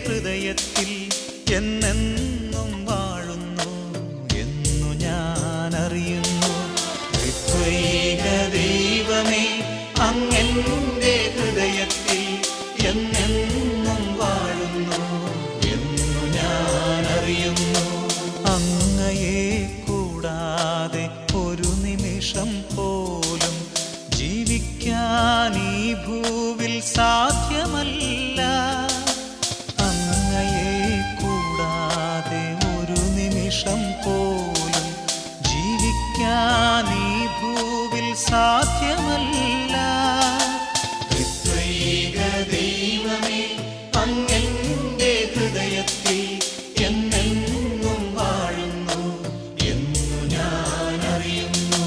ഹൃദയത്തിൽ എന്നെന്നും വാഴുന്നു എന്നു ഞാൻ അറിയുന്നു ത്രിത്വൈക ദൈവമേ അങ്ങെന്റെ ഹൃദയത്തിൽ എന്നെന്നും വാഴുന്നു എന്നു ഞാൻ അറിയുന്നു അങ്ങയെ കൂടാതെ ഒരു നിമിഷം പോലും ജീവിക്കാൻ ഈ ഭൂവിൽ സാധ്യമല്ല അങ്ങയെ കൂടാതെ ഒരു നിമിഷം പോലും ജീവിക്കാൻ ഈ ഭൂവിൽ സാധ്യമല്ല ത്രിത്വൈക ദൈവമേ അങ്ങെന്റെ ഹൃദയത്തിൽ എന്നെന്നും വാഴുന്നു എന്നു ഞാൻ അറിയുന്നു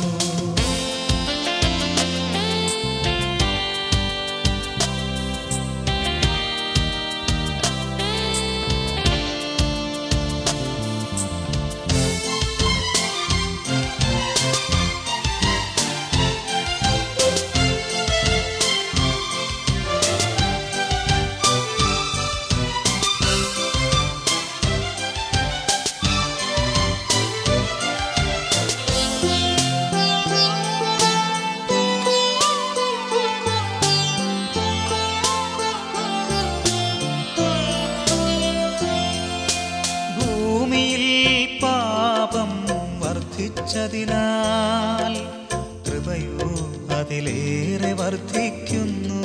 ഭൂമിയിൽ പാപം വർദ്ധിച്ചതിനാൽ കൃപയോ അതിലേറെ വർദ്ധിക്കുന്നു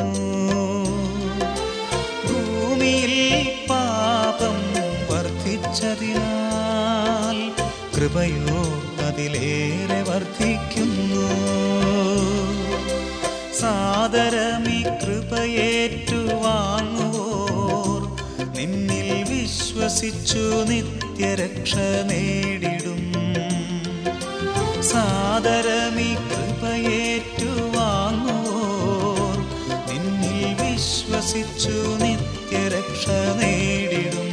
ഭൂമിയിൽ പാപം വർദ്ധിച്ചതിനാൽ കൃപയോ അതിലേറെ വർദ്ധിക്കുന്നു സാദരമി കൃപയേറ്റുവാങ്ങുവോർ നിന്നിൽ വിശ്വസിച്ചു നിത്യരക്ഷ നേടിടും സാദരമി കൃപയേറ്റുവാങ്ങുവോർ നിന്നിൽ വിശ്വസിച്ചു നിത്യരക്ഷ നേടിടും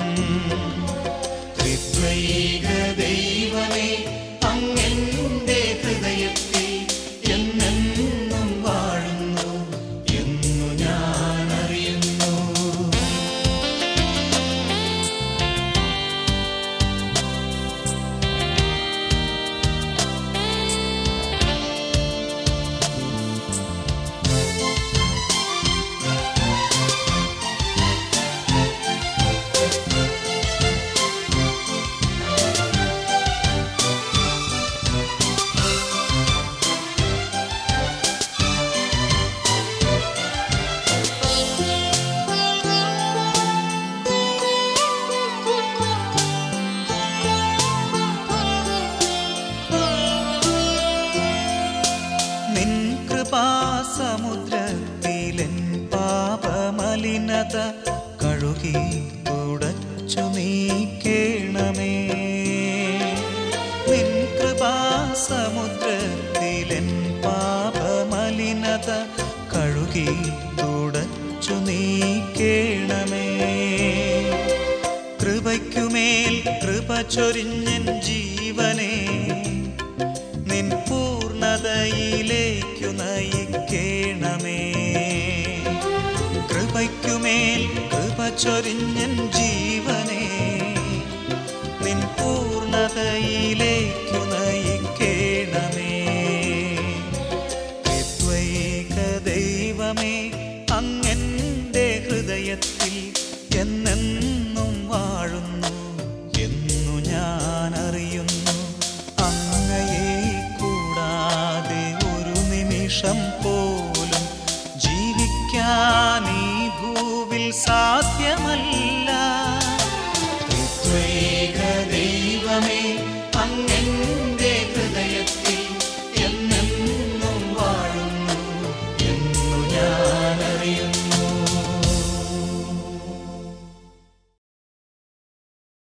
ത്രിത്വൈക ദൈവമേ അങ്ങെന്റെ ഹൃദയത്തിൽ എന്നെന്നും വാഴുന്നു എന്നു ഞാൻ അറിയുന്നു നിൻ കൃപാസമുദ്രത്തിലെൻ പാപമലിനത കഴുകി തുടച്ചു നീക്കേണമേ നിൻ കൃപാസമുദ്രത്തിലെൻ പാപമലിനത കഴുകി തുടച്ചു നീക്കേണമേ കൃപയ്ക്കുമേൽ കൃപ ചൊരിഞ്ഞൻ ജീവനെ നിൻ പൂർണതയിലേക്കു നയിക്കേണമേ കൃപയ്ക്കുമേൽ കൃപ ചൊരിഞ്ഞൻ ജീവനെ നിൻ പൂർണതയിലേക്കു നയിക്കേണമേ ത്രിത്വൈക ദൈവമേ അങ്ങെന്റെ ഹൃദയത്തിൽ എന്നെന്നും വാഴുന്നു എന്നു ഞാൻ അറിയുന്നു അങ്ങയെ കൂടാതെ ഒരു നിമിഷം പോലും ജീവിക്കാൻ ഈ ഭൂവിൽ സാധ്യമല്ല ത്രിത്വൈക ദൈവമേ